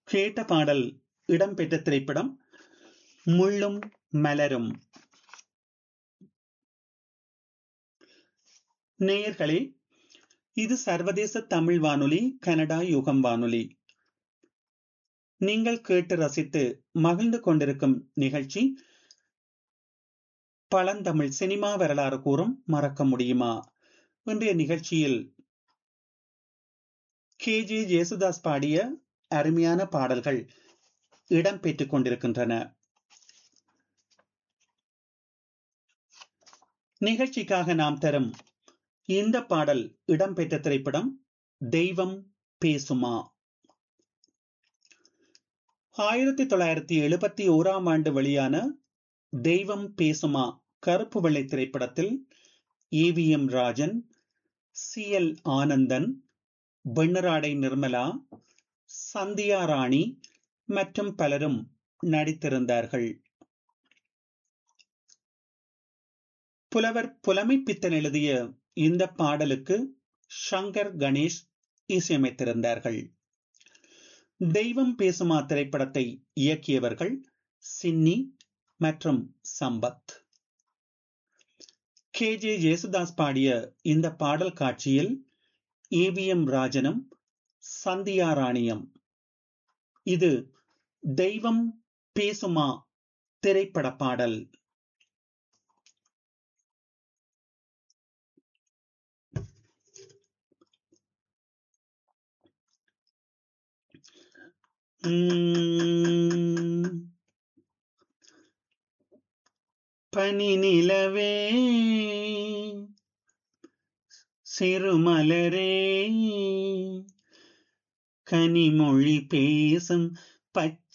கேட்ட பாடல் இடம்பெற்ற திரைப்படம் முள்ளும் மலரும் நேயர்களே இது சர்வதேச தமிழ் வானொலி கனடா யுகம் வானொலி நீங்கள் கேட்டு ரசித்து மகிழ்ந்து கொண்டிருக்கும் நிகழ்ச்சி பழந்தமிழ் சினிமா வரலாறு கூறும் மறக்க முடியுமா இன்றைய நிகழ்ச்சியில் கே ஜே ஜேசுதாஸ் பாடிய அருமையான பாடல்கள் இடம்பெற்றுக் கொண்டிருக்கின்றன நிகழ்ச்சிக்காக நாம் தரும் இந்த பாடல் இடம்பெற்ற திரைப்படம் தெய்வம் பேசுமா ஆயிரத்தி தொள்ளாயிரத்தி எழுபத்தி ஓராம் ஆண்டு வெளியான தெய்வம் பேசுமா கருப்பு வெள்ளை திரைப்படத்தில் AVM Rajan C L Anandan Vennira Aadai Nirmala Sandhya Rani மற்றும் பலரும் நடித்திருந்தார்கள் புலவர் புலமைப்பித்தன் எழுதிய இந்த பாடலுக்கு ஷங்கர் கணேஷ் இசையமைத்திருந்தார்கள் தெய்வம் பேசுமா திரைப்படத்தை இயக்கியவர்கள் சின்னி மற்றும் சம்பத் கே ஜே ஜேசுதாஸ் பாடிய இந்த பாடல் காட்சியில் ஏவிஎம் ராஜனும் சந்தியா ராணியம் இது தெய்வம் பேசுமா திரைப்பட பாடல் பனி நிலவே சிறுமலரே கனிமொழி பேசும் பச்சை